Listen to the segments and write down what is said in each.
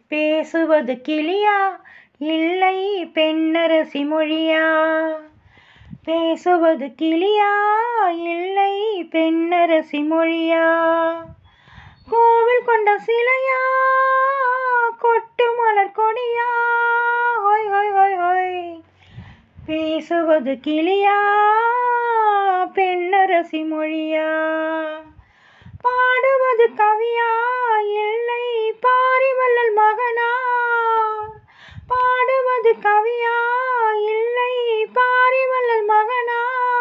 பேசுவது கிளியா இல்லை பெண்ணரசி மொழியா பேசுவது கிளியா இல்லை பெண்ணரசி மொழியா கோவில் கொண்ட சிலையா கொட்டு மலர் கொடியா ஹொய் ஹொய் ஹொய் ஹொய் பேசுவது கிளியா பெண்ணரசி மொழியா பாடுவது கவியா இல்லை பாரிவள்ளல் மகனா பாடுவது கவியா இல்லை பாரிவள்ளல் மகனா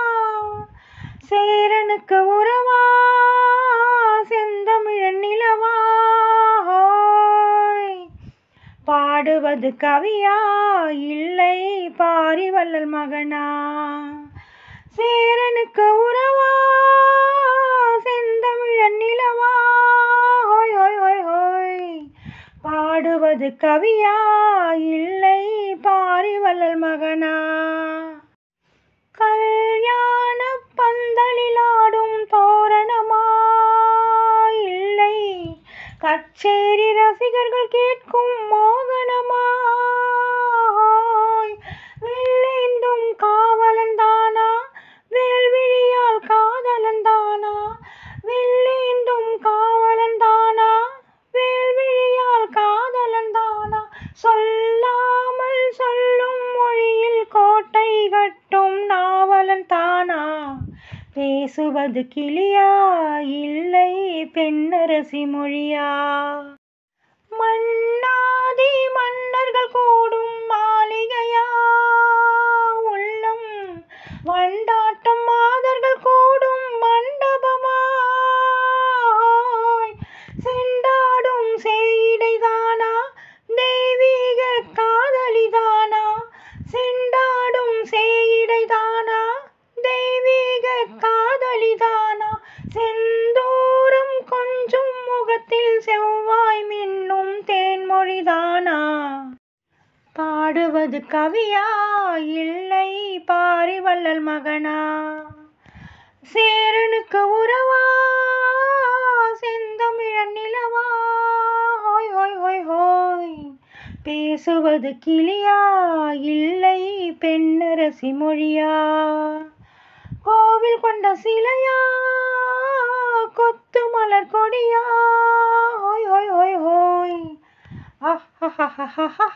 சேரனுக்கு உறவா செந்தமிழன் நிலவா ஹோய். பாடுவது கவியா இல்லை பாரிவள்ளல் மகனா சேரனுக்கு உறவா செந்தமிழன் நிலவா ஹோய் ஹோய் ஹோய் ஹோய் பாடுவது கவியா இல்லை பாரிவள்ளல் மகனா கல்யாண பந்தலிலாடும் தோரணமா இல்லை கச்சேரி ரசிகர்கள் கேட்கும் மோகனமா வெள்ளேந்தும் காவலன் தானா வேல்விழியால் காதலன் தானா வெள்ளேந்தும் காவலன் தானா வேல்விழியால் காதலன் தானா சொல்லாமல் சொல்லும் மொழியில் கோட்டை கட்டும் நாவலன் தானா பேசுவது கிளியா இல்லை பெண்ணரசி மொழியா மன்னாதி மன்னர்கள் கூடும் மாளிகையா உள்ளம் வண்டாட்டம் மாதர்கள் கூடும் மண்டபமா செண்டாடும் செய்டைதானா தெய்வீக காதலிதானா செண்டாடும் செய்டைதானா தெய்வீக காதலிதானா செந்தூரம் கொஞ்சம் முகத்தில் செவ்வாய் மின்னும் தேன்மொழிதானா பாடுவது கவியா இல்லை பாரிவள்ளல் மகனா சேரனுக்கு உறவா செந்தமிழன் நிலவா ஹோய் ஹோய் ஹோய் ஹோய் பேசுவது கிளியா இல்லை பெண்ணரசி மொழியா கோவில் கொண்ட சிலையா கொத்து மலர் கொடியா ஹோய் ஹோய் ஹோய் ஹோய் ஆஹ்